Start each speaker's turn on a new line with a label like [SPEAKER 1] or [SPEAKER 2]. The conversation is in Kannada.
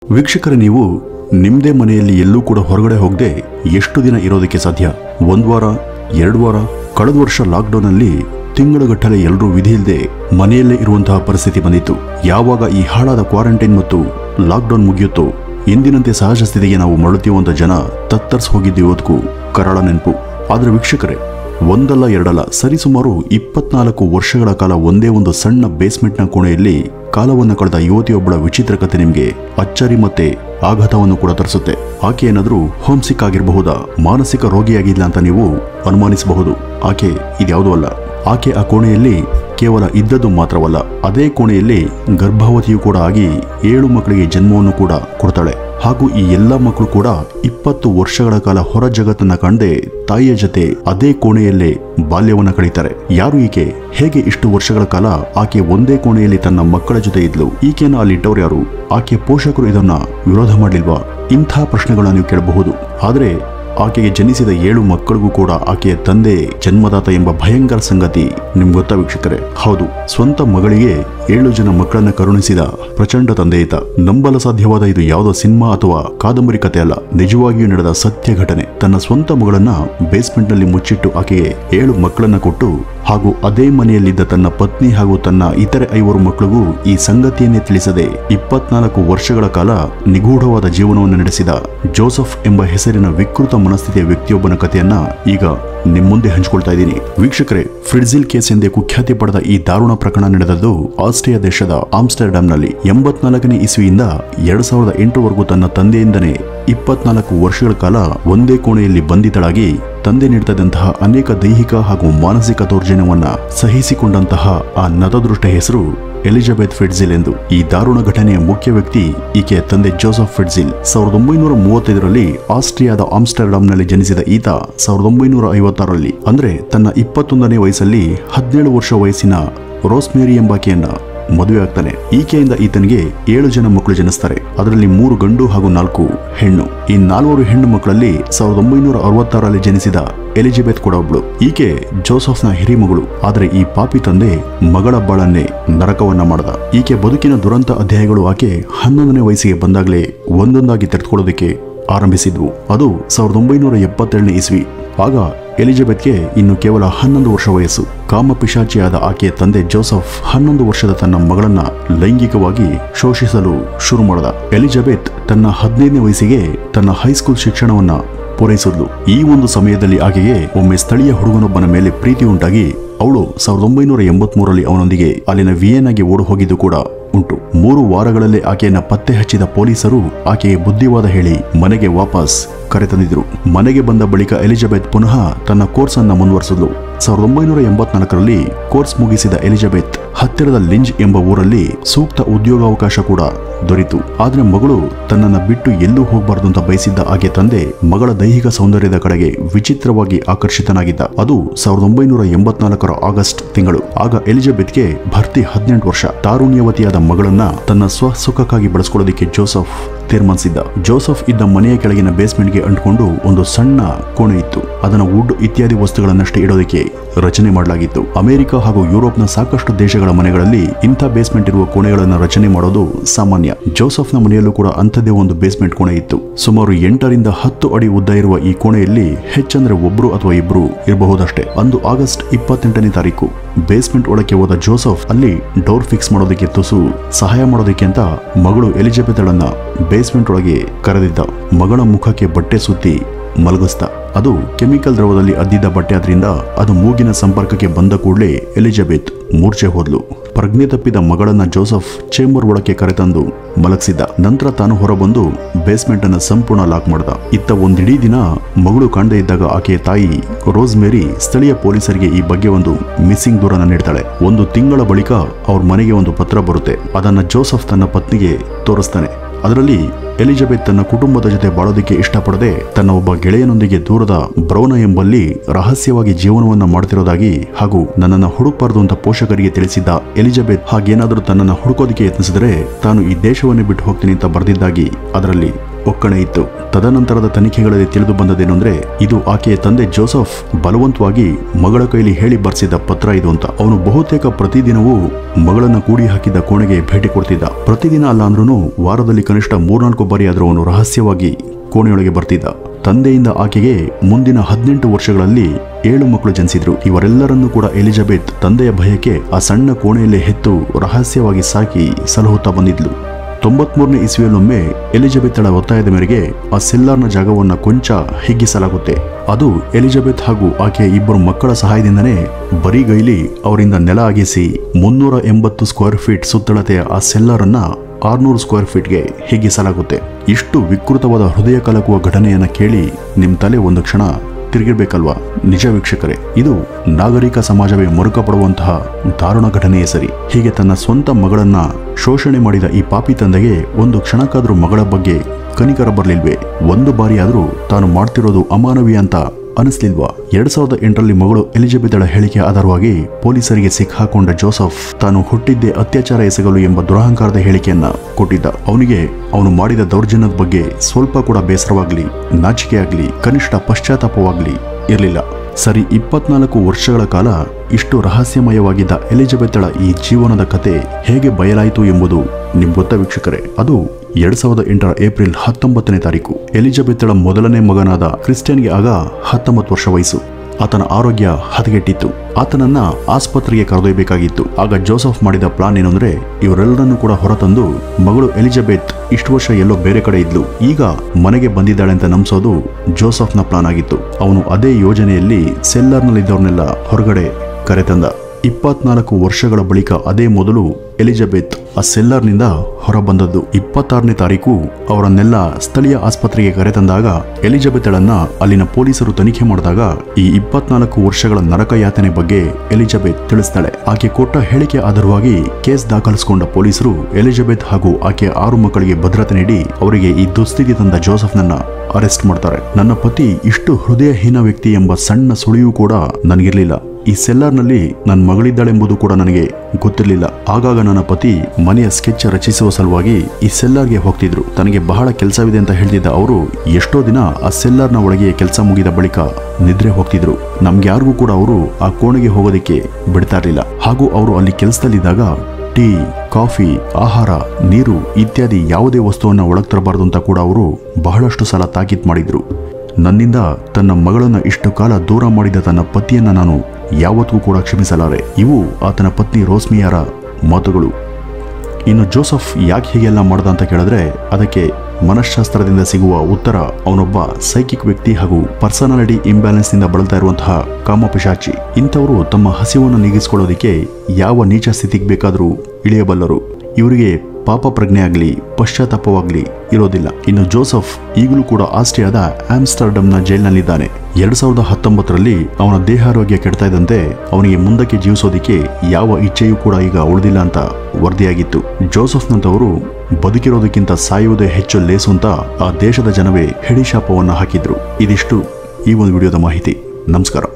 [SPEAKER 1] ವೀಕ್ಷಕರೇ ನೀವು ನಿಮ್ಮದೇ ಮನೆಯಲ್ಲಿ ಎಲ್ಲೂ ಕೂಡ ಹೊರಗಡೆ ಹೋಗದೆ ಎಷ್ಟು ದಿನ ಇರೋದಕ್ಕೆ ಸಾಧ್ಯ ಒಂದು ವಾರ ಎರಡು ವಾರ ಕಳೆದ ವರ್ಷ ಲಾಕ್ಡೌನಲ್ಲಿ ತಿಂಗಳುಗಟ್ಟಲೆ ಎಲ್ಲರೂ ವಿಧಿ ಇಲ್ಲದೆ ಮನೆಯಲ್ಲೇ ಇರುವಂತಹ ಪರಿಸ್ಥಿತಿ ಬಂದಿತ್ತು ಯಾವಾಗ ಈ ಹಾಳಾದ ಕ್ವಾರಂಟೈನ್ ಮತ್ತು ಲಾಕ್ಡೌನ್ ಮುಗಿಯುತ್ತೋ ಎಂದಿನಂತೆ ಸಹಜ ಸ್ಥಿತಿಗೆ ನಾವು ಮರಳುತ್ತೀವೋ ಅಂತ ಜನ ತತ್ತರಿಸಿ ಹೋಗಿದ್ದು ಇವತ್ತಿಗೂ ಕರಾಳ ನೆನಪು ಆದರೆ ವೀಕ್ಷಕರೇ ಒಂದಲ್ಲ ಎರಡಲ್ಲ ಸರಿಸುಮಾರು ಇಪ್ಪತ್ನಾಲ್ಕು ವರ್ಷಗಳ ಕಾಲ ಒಂದೇ ಒಂದು ಸಣ್ಣ ಬೇಸ್ಮೆಂಟ್ನ ಕೋಣೆಯಲ್ಲಿ ಕಾಲವನ್ನು ಕಳೆದ ಯುವತಿಯೊಬ್ಬಳ ವಿಚಿತ್ರ ಕಥೆ ನಿಮಗೆ ಅಚ್ಚರಿ ಮತ್ತೆ ಆಘಾತವನ್ನು ಕೂಡ ತರಿಸುತ್ತೆ ಆಕೆ ಏನಾದರೂ ಹೋಮ್ಸಿಕ್ ಆಗಿರಬಹುದಾ ಮಾನಸಿಕ ರೋಗಿಯಾಗಿಲ್ಲ ಅಂತ ನೀವು ಅನುಮಾನಿಸಬಹುದು ಆಕೆ ಇದ್ಯಾವುದೂ ಅಲ್ಲ ಆಕೆ ಆ ಕೋಣೆಯಲ್ಲಿ ಕೇವಲ ಇದ್ದದ್ದು ಮಾತ್ರವಲ್ಲ ಅದೇ ಕೋಣೆಯಲ್ಲಿ ಗರ್ಭವತಿಯೂ ಕೂಡ ಆಗಿ ಏಳು ಮಕ್ಕಳಿಗೆ ಜನ್ಮವನ್ನು ಕೂಡ ಕೊಡ್ತಾಳೆ ಹಾಗೂ ಈ ಎಲ್ಲ ಮಕ್ಕಳು ಕೂಡ ಇಪ್ಪತ್ತು ವರ್ಷಗಳ ಕಾಲ ಹೊರ ಜಗತ್ತನ್ನ ಕಾಣದೆ ತಾಯಿಯ ಜೊತೆ ಅದೇ ಕೋಣೆಯಲ್ಲೇ ಬಾಲ್ಯವನ್ನ ಕಳೀತಾರೆ ಯಾರು ಈಕೆ ಹೇಗೆ ಇಷ್ಟು ವರ್ಷಗಳ ಕಾಲ ಆಕೆ ಒಂದೇ ಕೋಣೆಯಲ್ಲಿ ತನ್ನ ಮಕ್ಕಳ ಜೊತೆ ಇದ್ಲು ಈಕೆನ ಅಲ್ಲಿ ಇಟ್ಟವ್ರು ಯಾರು ಆಕೆ ಪೋಷಕರು ಇದನ್ನ ವಿರೋಧ ಮಾಡಲಿಲ್ವಾ ಇಂಥ ಪ್ರಶ್ನೆಗಳನ್ನ ನೀವು ಕೇಳಬಹುದು ಆದರೆ ಆಕೆಗೆ ಜನಿಸಿದ ಏಳು ಮಕ್ಕಳಿಗೂ ಕೂಡ ಆಕೆಯ ತಂದೆ ಜನ್ಮದಾತ ಎಂಬ ಭಯಂಕರ ಸಂಗತಿ ನಿಮ್ಗೆ ಗೊತ್ತಾ ವೀಕ್ಷಕರೇ ಹೌದು ಸ್ವಂತ ಮಗಳಿಗೆ ಏಳು ಜನ ಮಕ್ಕಳನ್ನ ಕರುಣಿಸಿದ ಪ್ರಚಂಡ ತಂದೆ ಈತ ನಂಬಲ ಸಾಧ್ಯವಾದ ಇದು ಯಾವುದೋ ಸಿನಿಮಾ ಅಥವಾ ಕಾದಂಬರಿ ಕಥೆ ಅಲ್ಲ ನಿಜವಾಗಿಯೂ ನಡೆದ ಸತ್ಯ ಘಟನೆ ತನ್ನ ಸ್ವಂತ ಮಗಳನ್ನ ಬೇಸ್ಮೆಂಟ್ ನಲ್ಲಿ ಮುಚ್ಚಿಟ್ಟು ಆಕೆಗೆ ಏಳು ಮಕ್ಕಳನ್ನ ಕೊಟ್ಟು ಹಾಗೂ ಅದೇ ಮನೆಯಲ್ಲಿದ್ದ ತನ್ನ ಪತ್ನಿ ಹಾಗೂ ತನ್ನ ಇತರೆ ಐವರು ಮಕ್ಕಳಿಗೂ ಈ ಸಂಗತಿಯನ್ನೇ ತಿಳಿಸದೆ ಇಪ್ಪತ್ನಾಲ್ಕು ವರ್ಷಗಳ ಕಾಲ ನಿಗೂಢವಾದ ಜೀವನವನ್ನು ನಡೆಸಿದ ಜೋಸಫ್ ಎಂಬ ಹೆಸರಿನ ವಿಕೃತ ಮನಸ್ಥಿತಿಯ ವ್ಯಕ್ತಿಯೊಬ್ಬನ ಕಥೆಯನ್ನ ಈಗ ನಿಮ್ ಮುಂದೆ ಹಂಚಿಕೊಳ್ತಾ ಇದ್ದೀನಿ ವೀಕ್ಷಕರೇ ಫ್ರಿಡ್ಜಿಲ್ ಕೇಸ್ ಎಂದೇ ಕುಖ್ಯಾತಿ ಪಡೆದ ಈ ದಾರುಣ ಪ್ರಕರಣ ನಡೆದದ್ದು ಆಸ್ಟ್ರಿಯಾ ದೇಶದ ಆಮ್ಸ್ಟರ್ಡಾಮ್ನಲ್ಲಿ ಎಂಬತ್ನಾಲ್ಕನೇ ಇಸ್ವಿಯಿಂದ ಎರಡ್ ಸಾವಿರದ ಎಂಟರವರೆಗೂ ತನ್ನ ತಂದೆಯಿಂದನೇ ಇಪ್ಪತ್ನಾಲ್ಕು ವರ್ಷಗಳ ಕಾಲ ಒಂದೇ ಕೋಣೆಯಲ್ಲಿ ಬಂಧಿತಳಾಗಿ ತಂದೆ ನೀಡ್ತದಂತಹ ಅನೇಕ ದೈಹಿಕ ಹಾಗೂ ಮಾನಸಿಕ ದೌರ್ಜನ್ಯವನ್ನ ಸಹಿಸಿಕೊಂಡಂತಹ ಆ ನತದೃಷ್ಟ ಹೆಸರು ಎಲಿಜಬೆತ್ ಫಿಡ್ಜಿಲ್ ಎಂದು ಈ ದಾರುಣ ಘಟನೆಯ ಮುಖ್ಯ ವ್ಯಕ್ತಿ ಈಕೆಯ ತಂದೆ ಜೋಸಫ್ ಫಿಡ್ಜಿಲ್ ಸಾವಿರದ ಒಂಬೈನೂರ ಮೂವತ್ತೈದರಲ್ಲಿ ಆಸ್ಟ್ರಿಯಾದ ಆಮ್ಸ್ಟರ್ಡಾಮ್ನಲ್ಲಿ ಜನಿಸಿದ ಈತ ಸಾವಿರದ ಒಂಬೈನೂರ ಐವತ್ತಾರರಲ್ಲಿ ಅಂದ್ರೆ ತನ್ನ ಇಪ್ಪತ್ತೊಂದನೇ ವಯಸ್ಸಲ್ಲಿ ಹದಿನೇಳು ವರ್ಷ ವಯಸ್ಸಿನ ರೋಸ್ಮೇರಿ ಎಂಬಾಕೆಯನ್ನ ಮದುವೆ ಆಗ್ತಾನೆ ಈಕೆಯಿಂದ ಈತನಿಗೆ ಏಳು ಜನ ಮಕ್ಕಳು ಜನಿಸ್ತಾರೆ ಅದರಲ್ಲಿ ಮೂರು ಗಂಡು ಹಾಗೂ ನಾಲ್ಕು ಹೆಣ್ಣು ಈ ನಾಲ್ವರು ಹೆಣ್ಣು ಮಕ್ಕಳಲ್ಲಿ ಸಾವಿರದ ಒಂಬೈನೂರ ಅರವತ್ತಾರರಲ್ಲಿ ಜನಿಸಿದ ಎಲಿಜಬೆತ್ ಕೂಡ ಒಬ್ಳು ಈಕೆ ಜೋಸಫ್ನ ಹಿರಿಮಗಳು ಆದರೆ ಈ ಪಾಪಿ ತಂದೆ ಮಗಳ ಬಾಳನ್ನೇ ನರಕವನ್ನ ಮಾಡದ ಈಕೆ ಬದುಕಿನ ದುರಂತ ಅಧ್ಯಾಯಗಳು ಆಕೆ ಹನ್ನೊಂದನೇ ವಯಸ್ಸಿಗೆ ಬಂದಾಗಲೇ ಒಂದೊಂದಾಗಿ ತೆರೆದುಕೊಳ್ಳೋದಕ್ಕೆ ಆರಂಭಿಸಿದ್ವು ಅದು ಸಾವಿರದ ಒಂಬೈನೂರ ಎಪ್ಪತ್ತೇಳನೇ ಇಸ್ವಿ ಆಗ ಎಲಿಜಬೆತ್ಗೆ ಇನ್ನು ಕೇವಲ ಹನ್ನೊಂದು ವರ್ಷ ವಯಸ್ಸು ಕಾಮ ಪಿಶಾಚಿಯಾದ ಆಕೆಯ ತಂದೆ ಜೋಸಫ್ ಹನ್ನೊಂದು ವರ್ಷದ ತನ್ನ ಮಗಳನ್ನ ಲೈಂಗಿಕವಾಗಿ ಶೋಷಿಸಲು ಶುರು ಮಾಡಿದ ಎಲಿಜಬೆತ್ ತನ್ನ ಹದಿನೈದನೇ ವಯಸ್ಸಿಗೆ ತನ್ನ ಹೈಸ್ಕೂಲ್ ಶಿಕ್ಷಣವನ್ನ ಪೂರೈಸಿದ್ಲು ಈ ಒಂದು ಸಮಯದಲ್ಲಿ ಆಕೆಗೆ ಒಮ್ಮೆ ಸ್ಥಳೀಯ ಹುಡುಗನೊಬ್ಬನ ಮೇಲೆ ಪ್ರೀತಿ ಉಂಟಾಗಿ ಅವಳು ಸಾವಿರದ ಒಂಬೈನೂರ ಎಂಬತ್ಮೂರರಲ್ಲಿ ಅವನೊಂದಿಗೆ ಅಲ್ಲಿನ ವಿಯೆನಾಗೆ ಓಡು ಹೋಗಿದ್ದು ಕೂಡ ಉಂಟು ಮೂರು ವಾರಗಳಲ್ಲೇ ಆಕೆಯನ್ನ ಪತ್ತೆ ಹಚ್ಚಿದ ಪೊಲೀಸರು ಆಕೆಗೆ ಬುದ್ಧಿವಾದ ಹೇಳಿ ಮನೆಗೆ ವಾಪಸ್ ಕರೆತಂದಿದ್ರು ಮನೆಗೆ ಬಂದ ಬಳಿಕ ಎಲಿಜಬೆತ್ ಪುನಃ ತನ್ನ ಕೋರ್ಸ್ ಅನ್ನ ಮುಂದುವರಿಸಿದ್ಲು ಸಾವಿರದ ಒಂಬೈನೂರ ಎಂಬತ್ನಾಲ್ಕರಲ್ಲಿ ಕೋರ್ಸ್ ಮುಗಿಸಿದ ಎಲಿಜಬೆತ್ ಹತ್ತಿರದ ಲಿಂಜ್ ಎಂಬ ಊರಲ್ಲಿ ಸೂಕ್ತ ಉದ್ಯೋಗಾವಕಾಶ ಕೂಡ ದೊರೆತು ಆದ್ರೆ ಮಗಳು ತನ್ನನ್ನ ಬಿಟ್ಟು ಎಲ್ಲೂ ಹೋಗಬಾರದು ಅಂತ ಬಯಸಿದ್ದ ಆಕೆ ತಂದೆ ಮಗಳ ದೈಹಿಕ ಸೌಂದರ್ಯದ ಕಡೆಗೆ ವಿಚಿತ್ರವಾಗಿ ಆಕರ್ಷಿತನಾಗಿದ್ದ ಅದು ಸಾವಿರದ ಒಂಬೈನೂರ ಎಂಬತ್ನಾಲ್ಕರ ಆಗಸ್ಟ್ ತಿಂಗಳು ಆಗ ಎಲಿಜಬೆತ್ಗೆ ಭರ್ತಿ ಹದಿನೆಂಟು ವರ್ಷ ತಾರುಣ್ಯವತಿಯಾದ ಮಗಳನ್ನ ತನ್ನ ಸ್ವಸುಖಕ್ಕಾಗಿ ಬಳಸ್ಕೊಳ್ಳೋದಕ್ಕೆ ಜೋಸಫ್ ತೀರ್ಮಾನಿಸಿದ್ದ ಜೋಸಫ್ ಇದ್ದ ಮನೆಯ ಕೆಳಗಿನ ಬೇಸ್ಮೆಂಟ್ಗೆ ಅಂಟ್ಕೊಂಡು ಒಂದು ಸಣ್ಣ ಕೋಣೆ ಇತ್ತು ಅದನ್ನ ವುಡ್ ಇತ್ಯಾದಿ ವಸ್ತುಗಳನ್ನಷ್ಟೇ ಇಡೋದಕ್ಕೆ ರಚನೆ ಮಾಡಲಾಗಿತ್ತು ಅಮೆರಿಕ ಹಾಗೂ ಯುರೋಪ್ನ ಸಾಕಷ್ಟು ದೇಶಗಳ ಮನೆಗಳಲ್ಲಿ ಇಂಥ ಬೇಸ್ಮೆಂಟ್ ಇರುವ ಕೋಣೆಗಳನ್ನು ರಚನೆ ಮಾಡೋದು ಸಾಮಾನ್ಯ ಜೋಸಫ್ನ ಮನೆಯಲ್ಲೂ ಕೂಡ ಅಂಥದ್ದೇ ಒಂದು ಬೇಸ್ಮೆಂಟ್ ಕೋಣೆ ಇತ್ತು ಸುಮಾರು ಎಂಟರಿಂದ ಹತ್ತು ಅಡಿ ಉದ್ದ ಇರುವ ಈ ಕೋಣೆಯಲ್ಲಿ ಹೆಚ್ಚಂದ್ರೆ ಒಬ್ರು ಅಥವಾ ಇಬ್ರು ಇರಬಹುದಷ್ಟೇ ಅಂದು ಆಗಸ್ಟ್ ಇಪ್ಪತ್ತೆಂಟನೇ ತಾರೀಕು ಬೇಸ್ಮೆಂಟ್ ಒಳಕ್ಕೆ ಹೋದ ಜೋಸಫ್ ಅಲ್ಲಿ ಡೋರ್ ಫಿಕ್ಸ್ ಮಾಡೋದಕ್ಕೆ ತುಸು ಸಹಾಯ ಮಾಡೋದಕ್ಕೆ ಅಂತ ಮಗಳು ಎಲಿಜಬೆತ್ಳನ್ನ ಬೇಸ್ಮೆಂಟ್ ಒಳಗೆ ಕರೆದಿದ್ದ ಮಗಳ ಮುಖಕ್ಕೆ ಬಟ್ಟೆ ಸುತ್ತಿ ಮಲಗಿಸ್ದ ಅದು ಕೆಮಿಕಲ್ ದ್ರವದಲ್ಲಿ ಅದ್ದಿದ್ದ ಬಟ್ಟೆ ಆದ್ರಿಂದ ಅದು ಮೂಗಿನ ಸಂಪರ್ಕಕ್ಕೆ ಬಂದ ಕೂಡಲೇ ಎಲಿಜಬೆತ್ ಮೂರ್ಛೆ ಹೋದ್ಲು ಪ್ರಜ್ಞೆ ತಪ್ಪಿದ ಮಗಳನ್ನ ಜೋಸಫ್ ಚೇಂಬರ್ ಒಳಕ್ಕೆ ಕರೆತಂದು ಮಲಗಿಸಿದ್ದ ನಂತರ ತಾನು ಹೊರಬಂದು ಬೇಸ್ಮೆಂಟ್ ಅನ್ನ ಸಂಪೂರ್ಣ ಲಾಕ್ ಮಾಡ್ದ ಇತ್ತ ಒಂದಿಡೀ ದಿನ ಮಗಳು ಕಾಣದೇ ಇದ್ದಾಗ ಆಕೆಯ ತಾಯಿ ರೋಸ್ ಮೇರಿ ಸ್ಥಳೀಯ ಪೊಲೀಸರಿಗೆ ಈ ಬಗ್ಗೆ ಒಂದು ಮಿಸ್ಸಿಂಗ್ ದೂರನ್ನ ನೀಡ್ತಾಳೆ ಒಂದು ತಿಂಗಳ ಬಳಿಕ ಅವ್ರ ಮನೆಗೆ ಒಂದು ಪತ್ರ ಬರುತ್ತೆ ಅದನ್ನ ಜೋಸಫ್ ತನ್ನ ಪತ್ನಿಗೆ ತೋರಿಸ್ತಾನೆ ಅದರಲ್ಲಿ ಎಲಿಜಬೆತ್ ತನ್ನ ಕುಟುಂಬದ ಜೊತೆ ಬಾಳೋದಕ್ಕೆ ಇಷ್ಟಪಡದೆ ತನ್ನ ಒಬ್ಬ ಗೆಳೆಯನೊಂದಿಗೆ ದೂರದ ಬ್ರೌನ ಎಂಬಲ್ಲಿ ರಹಸ್ಯವಾಗಿ ಜೀವನವನ್ನ ಮಾಡ್ತಿರೋದಾಗಿ ಹಾಗೂ ನನ್ನನ್ನ ಹುಡುಕ್ಬಾರ್ದು ಅಂತ ಪೋಷಕರಿಗೆ ತಿಳಿಸಿದ್ದ ಎಲಿಜಬೆತ್ ಹಾಗೇನಾದರೂ ತನ್ನನ್ನ ಹುಡುಕೋದಕ್ಕೆ ಯತ್ನಿಸಿದರೆ ತಾನು ಈ ದೇಶವನ್ನೇ ಬಿಟ್ಟು ಹೋಗ್ತೀನಿ ಅಂತ ಬರೆದಿದ್ದಾಗಿ ಅದರಲ್ಲಿ ಒಕ್ಕಣೆ ಇತ್ತು ತದನಂತರದ ತನಿಖೆಗಳಲ್ಲಿ ತಿಳಿದು ಬಂದದೇನೆಂದ್ರೆ ಇದು ಆಕೆಯ ತಂದೆ ಜೋಸಫ್ ಬಲವಂತವಾಗಿ ಮಗಳ ಕೈಲಿ ಹೇಳಿ ಬರ್ಸಿದ್ದ ಪತ್ರ ಇದು ಅಂತ ಅವನು ಬಹುತೇಕ ಪ್ರತಿದಿನವೂ ಮಗಳನ್ನ ಕೂಡಿ ಹಾಕಿದ್ದ ಕೋಣೆಗೆ ಭೇಟಿ ಕೊಡ್ತಿದ್ದ ಪ್ರತಿದಿನ ಅಲ್ಲ ಅಂದ್ರೂ ವಾರದಲ್ಲಿ ಕನಿಷ್ಠ ಮೂರ್ನಾಲ್ಕು ಬಾರಿ ಆದ್ರೂ ಅವನು ರಹಸ್ಯವಾಗಿ ಕೋಣೆಯೊಳಗೆ ಬರ್ತಿದ್ದ ತಂದೆಯಿಂದ ಆಕೆಗೆ ಮುಂದಿನ ಹದಿನೆಂಟು ವರ್ಷಗಳಲ್ಲಿ ಏಳು ಮಕ್ಕಳು ಜನಿಸಿದ್ರು ಇವರೆಲ್ಲರನ್ನೂ ಕೂಡ ಎಲಿಜಬೆತ್ ತಂದೆಯ ಭಯಕ್ಕೆ ಆ ಸಣ್ಣ ಕೋಣೆಯಲ್ಲೇ ಹೆತ್ತು ರಹಸ್ಯವಾಗಿ ಸಾಕಿ ಸಲಹುತ್ತಾ ಬಂದಿದ್ಲು ತೊಂಬತ್ಮೂರನೇ ಇಸ್ವಿಯಲ್ಲೊಮ್ಮೆ ಎಲಿಜಬೆತ್ಳ ಒತ್ತಾಯದ ಮೇರೆಗೆ ಆ ಸೆಲ್ಲಾರ್ನ ಜಾಗವನ್ನ ಕೊಂಚ ಹಿಗ್ಗಿಸಲಾಗುತ್ತೆ ಅದು ಎಲಿಜಬೆತ್ ಹಾಗೂ ಆಕೆಯ ಇಬ್ಬರು ಮಕ್ಕಳ ಸಹಾಯದಿಂದನೇ ಬರಿಗೈಲಿ ಅವರಿಂದ ನೆಲ ಅಗೆಸಿ ಮುನ್ನೂರ ಎಂಬತ್ತು ಸ್ಕ್ವೇರ್ ಫೀಟ್ ಸುತ್ತಳತೆಯ ಆ ಸೆಲ್ಲಾರನ್ನ ಆರ್ನೂರು ಸ್ಕ್ವೇರ್ ಫೀಟ್ಗೆ ಹಿಗ್ಗಿಸಲಾಗುತ್ತೆ ಇಷ್ಟು ವಿಕೃತವಾದ ಹೃದಯ ಕಲಕುವ ಘಟನೆಯನ್ನ ಕೇಳಿ ನಿಮ್ ತಲೆ ಒಂದು ಕ್ಷಣ ತಿರುಗಿರ್ಬೇಕಲ್ವಾ ನಿಜ ವೀಕ್ಷಕರೇ ಇದು ನಾಗರಿಕ ಸಮಾಜವೇ ಮರುಕಪಡುವಂತಹ ದಾರುಣ ಘಟನೆಯೇ ಸರಿ ಹೀಗೆ ತನ್ನ ಸ್ವಂತ ಮಗಳನ್ನ ಶೋಷಣೆ ಮಾಡಿದ ಈ ಪಾಪಿ ತಂದೆಗೆ ಒಂದು ಕ್ಷಣಕ್ಕಾದ್ರೂ ಮಗಳ ಬಗ್ಗೆ ಕನಿಕರ ಬರಲಿಲ್ವೇ ಒಂದು ಬಾರಿ ಆದ್ರೂ ತಾನು ಮಾಡ್ತಿರೋದು ಅಮಾನವೀಯ ಅಂತ ಅನಿಸ್ಲಿಲ್ವಾ ಎರಡ್ ಸಾವಿರದ ಎಂಟರಲ್ಲಿ ಮಗಳು ಎಲಿಜಬೆತ್ಳ ಹೇಳಿಕೆ ಆಧಾರವಾಗಿ ಪೊಲೀಸರಿಗೆ ಸಿಕ್ಕಾಕೊಂಡ ಜೋಸಫ್ ತಾನು ಹುಟ್ಟಿದ್ದೇ ಅತ್ಯಾಚಾರ ಎಸಗಲು ಎಂಬ ದುರಹಂಕಾರದ ಹೇಳಿಕೆಯನ್ನ ಕೊಟ್ಟಿದ್ದ ಅವನಿಗೆ ಅವನು ಮಾಡಿದ ದೌರ್ಜನ್ಯದ ಬಗ್ಗೆ ಸ್ವಲ್ಪ ಕೂಡ ಬೇಸರವಾಗ್ಲಿ ನಾಚಿಕೆಯಾಗ್ಲಿ ಕನಿಷ್ಠ ಪಶ್ಚಾತ್ತಾಪವಾಗ್ಲಿ ಇರಲಿಲ್ಲ ಸರಿ ಇಪ್ಪತ್ನಾಲ್ಕು ವರ್ಷಗಳ ಕಾಲ ಇಷ್ಟು ರಹಸ್ಯಮಯವಾಗಿದ್ದ ಎಲಿಜಬೆತ್ಳ ಈ ಜೀವನದ ಕತೆ ಹೇಗೆ ಬಯಲಾಯಿತು ಎಂಬುದು ನಿಮ್ ಗೊತ್ತಾ ವೀಕ್ಷಕರೇ ಅದು ಎರಡ್ ಸಾವಿರದ ಎಂಟರ ಏಪ್ರಿಲ್ ಹತ್ತೊಂಬತ್ತನೇ ತಾರೀಕು ಎಲಿಜಬೆತ್ಳ ಮೊದಲನೇ ಮಗನಾದ ಕ್ರಿಸ್ಟಿಯನ್ಗೆ ಆಗ ಹತ್ತೊಂಬತ್ತು ವರ್ಷ ವಯಸ್ಸು ಆತನ ಆರೋಗ್ಯ ಹದಗೆಟ್ಟಿತ್ತು ಆತನನ್ನ ಆಸ್ಪತ್ರೆಗೆ ಕರೆದೊಯ್ಯಬೇಕಾಗಿತ್ತು ಆಗ ಜೋಸಫ್ ಮಾಡಿದ ಪ್ಲಾನ್ ಏನಂದ್ರೆ ಇವರೆಲ್ಲರನ್ನೂ ಕೂಡ ಹೊರತಂದು ಮಗಳು ಎಲಿಜಬೆತ್ ಇಷ್ಟು ವರ್ಷ ಎಲ್ಲೋ ಬೇರೆ ಕಡೆ ಇದ್ಲು ಈಗ ಮನೆಗೆ ಬಂದಿದ್ದಾಳೆ ಅಂತ ನಂಬಿಸೋದು ಜೋಸಫ್ನ ಪ್ಲಾನ್ ಆಗಿತ್ತು ಅವನು ಅದೇ ಯೋಜನೆಯಲ್ಲಿ ಸೆಲ್ಲರ್ನಲ್ಲಿದ್ದವ್ರನ್ನೆಲ್ಲ ಹೊರಗಡೆ ಕರೆತಂದ ಇಪ್ಪತ್ನಾಲ್ಕು ವರ್ಷಗಳ ಬಳಿಕ ಅದೇ ಮೊದಲು ಎಲಿಜಬೆತ್ ಆ ಸೆಲ್ಲರ್ನಿಂದ ಹೊರಬಂದದ್ದು ಇಪ್ಪತ್ತಾರನೇ ತಾರೀಕು ಅವರನ್ನೆಲ್ಲ ಸ್ಥಳೀಯ ಆಸ್ಪತ್ರೆಗೆ ಕರೆತಂದಾಗ ಎಲಿಜಬೆತ್ಳನ್ನ ಅಲ್ಲಿನ ಪೊಲೀಸರು ತನಿಖೆ ಮಾಡಿದಾಗ ಈ ಇಪ್ಪತ್ನಾಲ್ಕು ವರ್ಷಗಳ ನರಕ ಯಾತನೆ ಬಗ್ಗೆ ಎಲಿಜಬೆತ್ ತಿಳಿಸ್ತಾಳೆ ಆಕೆ ಕೊಟ್ಟ ಹೇಳಿಕೆ ಆಧಾರವಾಗಿ ಕೇಸ್ ದಾಖಲಿಸಿಕೊಂಡ ಪೊಲೀಸರು ಎಲಿಜಬೆತ್ ಹಾಗೂ ಆಕೆಯ ಆರು ಮಕ್ಕಳಿಗೆ ಭದ್ರತೆ ನೀಡಿ ಅವರಿಗೆ ಈ ದುಸ್ಥಿತಿ ತಂದ ಜೋಸಫ್ನನ್ನ ಅರೆಸ್ಟ್ ಮಾಡ್ತಾರೆ ನನ್ನ ಪತಿ ಇಷ್ಟು ಹೃದಯಹೀನ ವ್ಯಕ್ತಿ ಎಂಬ ಸಣ್ಣ ಸುಳಿವು ಕೂಡ ನನಗಿರ್ಲಿಲ್ಲ ಈ ಸೆಲ್ಲಾರ್ನಲ್ಲಿ ನನ್ನ ಮಗಳಿದ್ದಾಳೆಂಬುದು ಕೂಡ ನನಗೆ ಗೊತ್ತಿರಲಿಲ್ಲ ಆಗಾಗ ನನ್ನ ಪತಿ ಮನೆಯ ಸ್ಕೆಚ್ ರಚಿಸುವ ಸಲುವಾಗಿ ಈ ಸೆಲ್ಲಾರ್ಗೆ ಹೋಗ್ತಿದ್ರು ತನಗೆ ಬಹಳ ಕೆಲಸವಿದೆ ಅಂತ ಹೇಳ್ತಿದ್ದ ಅವರು ಎಷ್ಟೋ ದಿನ ಆ ಸೆಲ್ಲಾರ್ನ ಒಳಗೆ ಕೆಲಸ ಮುಗಿದ ಬಳಿಕ ನಿದ್ರೆ ಹೋಗ್ತಿದ್ರು ನಮ್ಗ್ಯಾರಿಗೂ ಕೂಡ ಅವರು ಆ ಕೋಣೆಗೆ ಹೋಗೋದಕ್ಕೆ ಬಿಡ್ತಾ ಇರಲಿಲ್ಲ ಹಾಗೂ ಅವರು ಅಲ್ಲಿ ಕೆಲಸದಲ್ಲಿದ್ದಾಗ ಟೀ ಕಾಫಿ ಆಹಾರ ನೀರು ಇತ್ಯಾದಿ ಯಾವುದೇ ವಸ್ತುವನ್ನ ಒಳಗ್ ತರಬಾರದು ಅಂತ ಕೂಡ ಅವರು ಬಹಳಷ್ಟು ಸಲ ತಾಕೀತ್ ಮಾಡಿದ್ರು ನನ್ನಿಂದ ತನ್ನ ಮಗಳನ್ನ ಇಷ್ಟು ಕಾಲ ದೂರ ಮಾಡಿದ ತನ್ನ ಪತಿಯನ್ನ ನಾನು ಯಾವತ್ತೂ ಕೂಡ ಕ್ಷಮಿಸಲಾರೆ ಇವು ಆತನ ಪತ್ನಿ ರೋಸ್ಮಿಯಾರ ಮಾತುಗಳು ಇನ್ನು ಜೋಸಫ್ ಯಾಕೆ ಹೀಗೆಲ್ಲ ಮಾಡ್ದ ಅಂತ ಕೇಳಿದ್ರೆ ಅದಕ್ಕೆ ಮನಃಶಾಸ್ತ್ರದಿಂದ ಸಿಗುವ ಉತ್ತರ ಅವನೊಬ್ಬ ಸೈಕಿಕ್ ವ್ಯಕ್ತಿ ಹಾಗೂ ಪರ್ಸನಾಲಿಟಿ ಇಂಬ್ಯಾಲೆನ್ಸ್ನಿಂದ ಬಳಲ್ತಾ ಇರುವಂತಹ ಕಾಮಪಿಶಾಚಿ ಇಂಥವರು ತಮ್ಮ ಹಸಿವನ್ನು ನೀಗಿಸಿಕೊಳ್ಳೋದಕ್ಕೆ ಯಾವ ನೀಚ ಸ್ಥಿತಿಗೆ ಬೇಕಾದರೂ ಇಳಿಯಬಲ್ಲರು ಇವರಿಗೆ ಪಾಪ ಪ್ರಜ್ಞೆ ಆಗಲಿ ಪಶ್ಚಾತ್ತಾಪವಾಗ್ಲಿ ಇರೋದಿಲ್ಲ ಇನ್ನು ಜೋಸಫ್ ಈಗಲೂ ಕೂಡ ಆಸ್ಟ್ರಿಯಾದ ಆಮ್ಸ್ಟರ್ಡಮ್ನ ಜೈಲಿನಲ್ಲಿದ್ದಾನೆ ಎರಡ್ ಸಾವಿರದ ಹತ್ತೊಂಬತ್ತರಲ್ಲಿ ಅವನ ದೇಹಾರೋಗ್ಯ ಕೆಡ್ತಾ ಇದ್ದಂತೆ ಅವನಿಗೆ ಮುಂದಕ್ಕೆ ಜೀವಿಸೋದಿಕ್ಕೆ ಯಾವ ಇಚ್ಛೆಯೂ ಕೂಡ ಈಗ ಉಳಿದಿಲ್ಲ ಅಂತ ವರದಿಯಾಗಿತ್ತು ಜೋಸಫ್ನಂತವರು ಬದುಕಿರೋದಕ್ಕಿಂತ ಸಾಯುವುದೇ ಹೆಚ್ಚು ಲೇಸು ಅಂತ ಆ ದೇಶದ ಜನವೇ ಹಿಡಿಶಾಪವನ್ನು ಹಾಕಿದ್ರು ಇದಿಷ್ಟು ಈ ಒಂದು ವಿಡಿಯೋದ ಮಾಹಿತಿ ನಮಸ್ಕಾರ